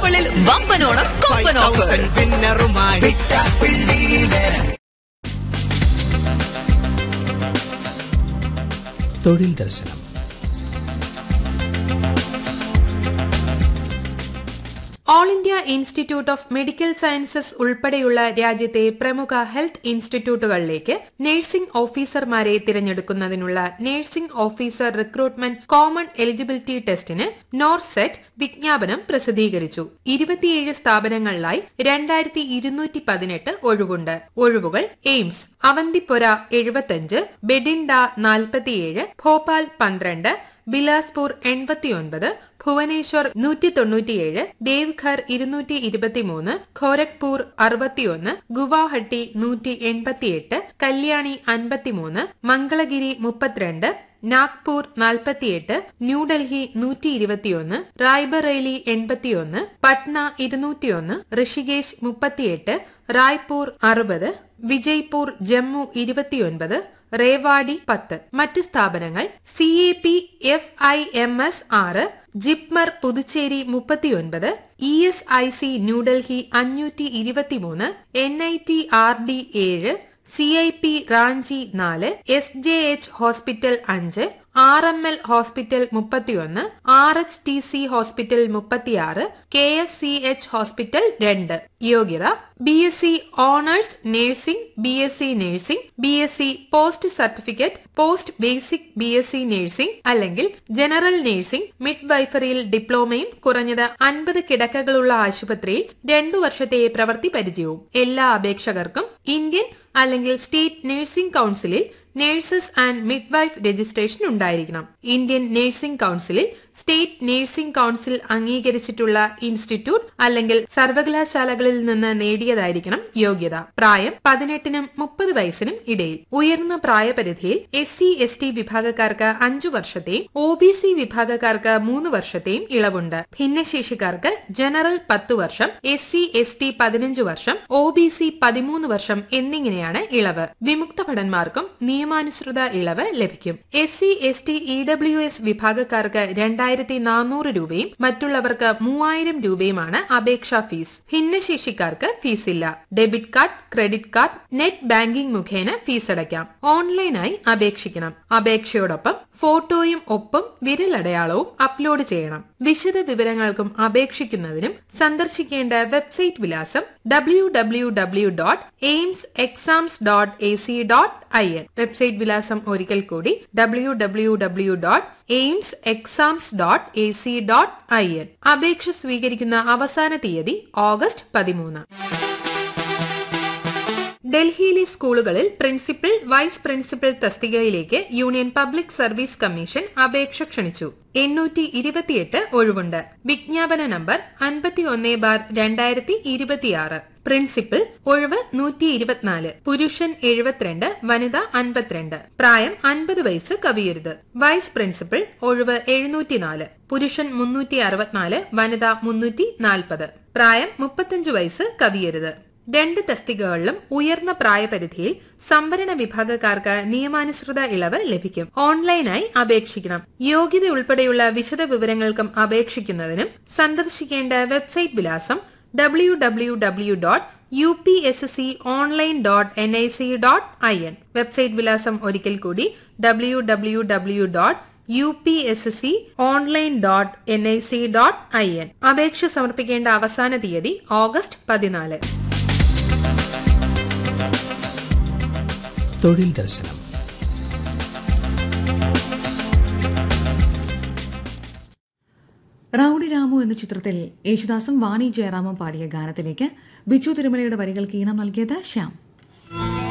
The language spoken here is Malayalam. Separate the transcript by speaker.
Speaker 1: വേൾഡിൽ വമ്പനോണം കൊമ്പൻ ഓഫർ
Speaker 2: വിന്നറുമായി
Speaker 3: തൊഴിൽ ദർശനം
Speaker 4: all India institute of medical sciences ഉൾപ്പെടെയുള്ള രാജ്യത്തെ പ്രമുഖ ഹെൽത്ത് ഇൻസ്റ്റിറ്റ്യൂട്ടുകളിലേക്ക് നഴ്സിംഗ് ഓഫീസർമാരെ തിരഞ്ഞെടുക്കുന്നതിനുള്ള nursing officer recruitment common eligibility ടെസ്റ്റിന് നോർസെറ്റ് വിജ്ഞാപനം പ്രസിദ്ധീകരിച്ചു ഇരുപത്തിയേഴ് സ്ഥാപനങ്ങളിലായി രണ്ടായിരത്തി ഇരുന്നൂറ്റി പതിനെട്ട് ഒഴിവുണ്ട് ഒഴിവുകൾ എയിംസ് അവന്തിപ്പുര എഴുപത്തഞ്ച് ബെഡിൻഡ നാൽപ്പത്തിയേഴ് ഭോപ്പാൽ പന്ത്രണ്ട് ബിലാസ്പൂർ എൺപത്തിയൊൻപത് ഭുവനേശ്വർ നൂറ്റി തൊണ്ണൂറ്റിയേഴ് ദേവ്ഘർ ഇരുന്നൂറ്റി ഇരുപത്തിമൂന്ന് ഖോരഗ്പൂർ അറുപത്തിയൊന്ന് ഗുവാഹട്ടി നൂറ്റി എൺപത്തിയെട്ട് കല്യാണി അൻപത്തിമൂന്ന് മംഗളഗിരി മുപ്പത്തിരണ്ട് നാഗ്പൂർ നാൽപ്പത്തിയെട്ട് ന്യൂഡൽഹി നൂറ്റി ഇരുപത്തിയൊന്ന് റായ്ബറേലി എൺപത്തിയൊന്ന് പട്ന ഇരുന്നൂറ്റിയൊന്ന് ഋഷികേശ് മുപ്പത്തിയെട്ട് റായ്പൂർ അറുപത് വിജയ്പൂർ ജമ്മു ഇരുപത്തിയൊൻപത് റേവാടി പത്ത് മറ്റ് സ്ഥാപനങ്ങൾ C A P F I M S ആറ് ജിപ്മർ പുതുച്ചേരി മുപ്പത്തിയൊൻപത് E S I C New Delhi അഞ്ഞൂറ്റി ഇരുപത്തിമൂന്ന് N I T R D ഏഴ് സി ഐ പി റാഞ്ചി നാല് എസ് ജെ എച്ച് ഹോസ്പിറ്റൽ അഞ്ച് ആർ എം എൽ ഹോസ്പിറ്റൽ മുപ്പത്തിയൊന്ന് R H T C hospital മുപ്പത്തിയാറ് K S C H hospital രണ്ട് യോഗ്യത B S C honours nursing B S C nursing B S C post certificate post basic B S C nursing അല്ലെങ്കിൽ ജനറൽ നഴ്സിംഗ് മിഡ് വൈഫറിയിൽ ഡിപ്ലോമയും കുറഞ്ഞത് അൻപത് കിടക്കകളുള്ള ആശുപത്രിയിൽ രണ്ടു വർഷത്തെ പ്രവൃത്തി പരിചയവും എല്ലാ അപേക്ഷകർക്കും ഇന്ത്യൻ അല്ലെങ്കിൽ സ്റ്റേറ്റ് നഴ്സിംഗ് കൌൺസിലിൽ നഴ്സസ് ആൻഡ് മിഡ്വൈഫ് രജിസ്ട്രേഷൻ ഉണ്ടായിരിക്കണം ഇന്ത്യൻ നഴ്സിംഗ് കൌൺസിലിൽ സ്റ്റേറ്റ് നഴ്സിംഗ് കൌൺസിൽ അംഗീകരിച്ചിട്ടുള്ള ഇൻസ്റ്റിറ്റ്യൂട്ട് അല്ലെങ്കിൽ സർവകലാശാലകളിൽ നിന്ന് നേടിയതായിരിക്കണം യോഗ്യത പ്രായം പതിനെട്ടിനും മുപ്പത് വയസ്സിനും ഇടയിൽ ഉയർന്ന പ്രായപരിധിയിൽ എസ് സി എസ് ടി വിഭാഗക്കാർക്ക് അഞ്ചു വർഷത്തെയും ഒ ബി സി വിഭാഗക്കാർക്ക് മൂന്ന് വർഷത്തെയും ഇളവുണ്ട് ഭിന്നശേഷിക്കാർക്ക് ജനറൽ പത്തു വർഷം എസ് സി എസ് ടി പതിനഞ്ച് വർഷം ഒ ബി സി പതിമൂന്ന് വർഷം എന്നിങ്ങനെയാണ് ഇളവ് വിമുക്ത ഭടന്മാർക്കും നിയമാനുസൃത ഇളവ് ലഭിക്കും S C S T E W S വിഭാഗക്കാർക്ക് രണ്ടായിരത്തി നാനൂറ് രൂപയും മറ്റുള്ളവർക്ക് മൂവായിരം രൂപയുമാണ് അപേക്ഷാ ഫീസ് ഭിന്നശേഷിക്കാർക്ക് ഫീസില്ല debit card credit card net banking മുഖേന ഫീസ് അടയ്ക്കാം ഓൺലൈനായി അപേക്ഷിക്കണം അപേക്ഷയോടൊപ്പം ഫോട്ടോയും ഒപ്പം വിരലടയാളവും അപ്ലോഡ് ചെയ്യണം വിശദ വിവരങ്ങൾക്കും അപേക്ഷിക്കുന്നതിനും സന്ദർശിക്കേണ്ട വെബ്സൈറ്റ് വിലാസം W W W dot AIIMS exams dot A C dot I N website വിലാസം ഒരിക്കൽ കൂടി W W W dot AIIMS exams dot A C dot I N അപേക്ഷ സ്വീകരിക്കുന്ന അവസാന തീയതി ഓഗസ്റ്റ് പതിമൂന്ന് ഡൽഹിയിലെ സ്കൂളുകളിൽ പ്രിൻസിപ്പൽ വൈസ് പ്രിൻസിപ്പൽ തസ്തികയിലേക്ക് യൂണിയൻ പബ്ലിക് സർവീസ് കമ്മീഷൻ അപേക്ഷ ക്ഷണിച്ചു എണ്ണൂറ്റി ഇരുപത്തിയെട്ട് ഒഴിവുണ്ട് വിജ്ഞാപന നമ്പർ അൻപത്തി ഒന്ന് ബാർ രണ്ടായിരത്തി ഇരുപത്തിയാറ് പ്രിൻസിപ്പൽ ഒഴിവ് നൂറ്റി ഇരുപത്തിനാല് പുരുഷൻ എഴുപത്തിരണ്ട് വനിത അൻപത്തിരണ്ട് പ്രായം അൻപത് വയസ്സ് കവിയരുത് വൈസ് പ്രിൻസിപ്പൽ ഒഴിവ് എഴുന്നൂറ്റിനാല് പുരുഷൻ മുന്നൂറ്റി അറുപത്തിനാല് വനിത മുന്നൂറ്റി നാൽപ്പത് പ്രായം മുപ്പത്തഞ്ച് വയസ്സ് കവിയരുത് രണ്ട് തസ്തികകളിലും ഉയർന്ന പ്രായപരിധിയിൽ സംവരണ വിഭാഗക്കാർക്ക് നിയമാനുസൃത ഇളവ് ലഭിക്കും ഓൺലൈനായി അപേക്ഷിക്കണം യോഗ്യത ഉൾപ്പെടെയുള്ള വിശദ വിവരങ്ങൾക്കും അപേക്ഷിക്കുന്നതിനും സന്ദർശിക്കേണ്ട വെബ്സൈറ്റ് വിലാസം W W W dot U P S S C online dot N I C dot I N website വിലാസം ഒരിക്കൽ കൂടി W W W dot U P S S C online dot N I C dot I N അപേക്ഷ സമർപ്പിക്കേണ്ട അവസാന തീയതി ഓഗസ്റ്റ് പതിനാല്
Speaker 3: തൊഴിൽ ദർശനം
Speaker 5: റൌഡി രാമു എന്ന ചിത്രത്തിൽ യേശുദാസും വാണി ജയറാമും പാടിയ ഗാനത്തിലേക്ക് ബിച്ചു തിരുമലയുടെ വരികൾക്ക് ഈണം നൽകിയത് ശ്യാം